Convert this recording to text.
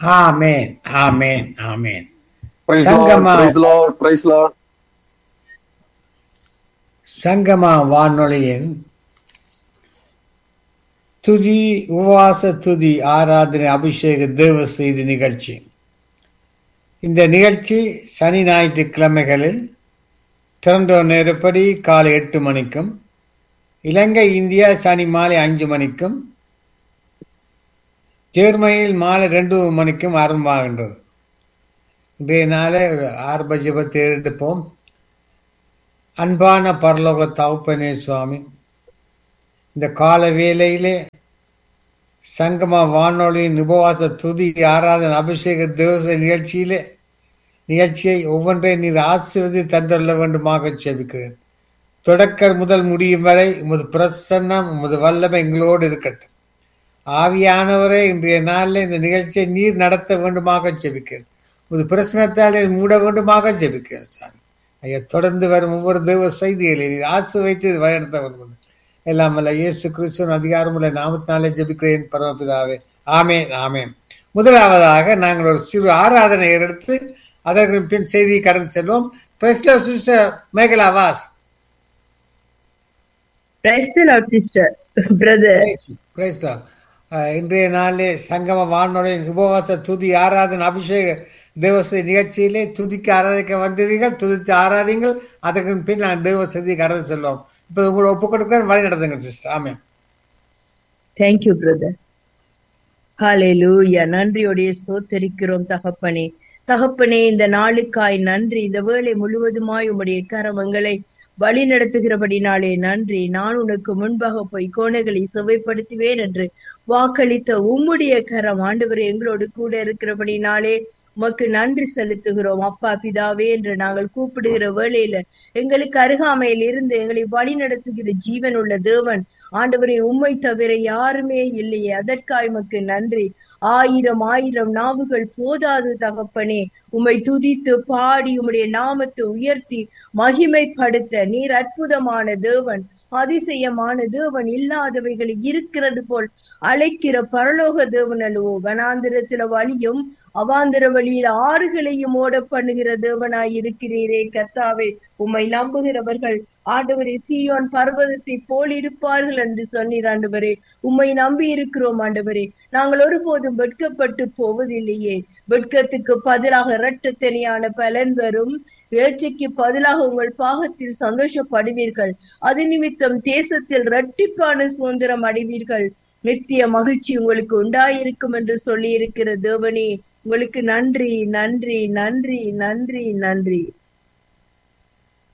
ஆமேன் ஆமேன் ஆமேன் Praise Lord, சங்கமா praise Lord, praise Lord. சங்கமா வானொலியின் துதி உபவாச துதி ஆராதனை அபிஷேக தேவ செய்தி நிகழ்ச்சி இந்த நிகழ்ச்சி சனி ஞாயிற்றுக்கிழமைகளில் டொரண்டோ நேரப்படி காலை எட்டு மணிக்கும் இலங்கை இந்தியா சனி மாலை அஞ்சு மணிக்கும் ஜெர்மனியில் மாலை ரெண்டு மணிக்கும் ஆரம்பமாகின்றது இன்றைய நாளே ஒரு ஆரம்ப ஜெபத்தை எடுப்போம் அன்பான பரலோக தகப்பனே சுவாமி இந்த கால வேளையிலே சங்கம வானொலியின் உபவாச துதி ஆராதன அபிஷேக தேவச நிகழ்ச்சியிலே நிகழ்ச்சியை ஒவ்வொன்றை நீர் ஆசீர்வதி தந்துள்ள வேண்டுமாக செபிக்கிறேன் தொடக்கர் முதல் முடியும் வரை உமது பிரசன்னம் உமது வல்லமை எங்களோடு இருக்கட்டும் ஆவியானவரே இன்றைய நாளில் இந்த நிகழ்ச்சியை நீர் நடத்த வேண்டுமாக ஜெபிக்கிறேன் உமது பிரசனத்தால் மூட வேண்டுமாக ஜெபிக்கிறேன் சாமி ஐயா தொடர்ந்து வரும் ஒவ்வொரு தெய்வ செய்திகளை நீர் ஆசு வைத்து வழிநடத்த வேண்டும் எல்லாம் அல்ல இயேசு கிறிஸ்துவின் அதிகாரமுள்ள நாமத்தினாலே ஜெபிக்கிறேன் பரமபிதாவே ஆமேன் ஆமேன் முதலாவதாக நாங்கள் ஒரு சிறு ஆராதனை எடுத்து அதற்கு பின் செய்தியை கடந்து செல்வோம் praise Lord sister Megala was Praise the Lord, sister, brother. Praise Lord. அஹ், இன்றைய நாளிலே சங்கம வானொலியின் உபவாச துதி ஆராதனை அபிஷேக தேவசை நிகழ்ச்சியிலே துதிக்க ஆராதிக்க வந்தீர்கள் துதித்து ஆராதிங்கள் அதற்கு பின் நான் தேவ செய்தி கடந்து செல்வோம் இப்ப உங்களை ஒப்புக் கொடுக்கிறேன் வழி நடத்துங்க சிஸ்டர் ஆமே Thank you, brother. ஹalleluya நன்றியோடைய ஸ்தோத்தரிக்கிறோம் தகப்பனே தகப்பனே இந்த நாளுக்காய் நன்றி இந்த வேளை முழுவதுமாய் உம்முடைய கரமங்களை வழி நடத்துகிறபடினாலே நன்றி நான் உனக்கு முன்பாக போய் கோணைகளை சுவைப்படுத்துவேன் என்று வாக்களித்த உம்முடைய கரம் ஆண்டவரே எங்களோடு கூட இருக்கிறபடினாலே உமக்கு நன்றி செலுத்துகிறோம் அப்பா பிதாவே என்று நாங்கள் கூப்பிடுகிற வேளையில எங்களுக்கு அருகாமையில் இருந்து எங்களை வழி நடத்துகிற ஜீவன் உள்ள தேவன் ஆண்டவரே உம்மை தவிர யாருமே இல்லையே அதற்காய் உமக்கு நன்றி ஆயிரம் ஆயிரம் நாவுகள் போதாது தகப்பனே உம்மை துதித்து பாடி உம்முடைய நாமத்தை உயர்த்தி மகிமைப்படுத்த நீர் அற்புதமான தேவன் அதிசயமான தேவன் இல்லாதவைகள் இருக்கிறது போல் அழைக்கிற பரலோக தேவன் அல்லவோ வனாந்திரத்தில வழியும் அவாந்திர வழியில் ஆறுகளையும் ஓட பண்ணுகிற தேவனாய் இருக்கிறீரே கர்த்தாவே உம்மை நம்புகிறவர்கள் ஆண்டவரே சீயோன் பர்வதத்தை போல் இருப்பார்கள் என்று சொன்னீர் ஆண்டவரே உம்மை நம்பி இருக்கிறோம் ஆண்டவரே நாங்கள் ஒருபோதும் வெட்கப்பட்டு போவதில்லையே வெட்கத்துக்கு பதிலாக இரட்டத்தனியான பலன் வரும் வேட்சைக்கு பதிலாக உங்கள் பாகத்தில் சந்தோஷப்படுவீர்கள் அது நிமித்தம் தேசத்தில் இரட்டிப்பான சுதந்திரம் அடைவீர்கள் நித்திய மகிழ்ச்சி உங்களுக்கு உண்டாயிருக்கும் என்று சொல்லி இருக்கிற தேவனே உங்களுக்கு நன்றி நன்றி நன்றி நன்றி நன்றி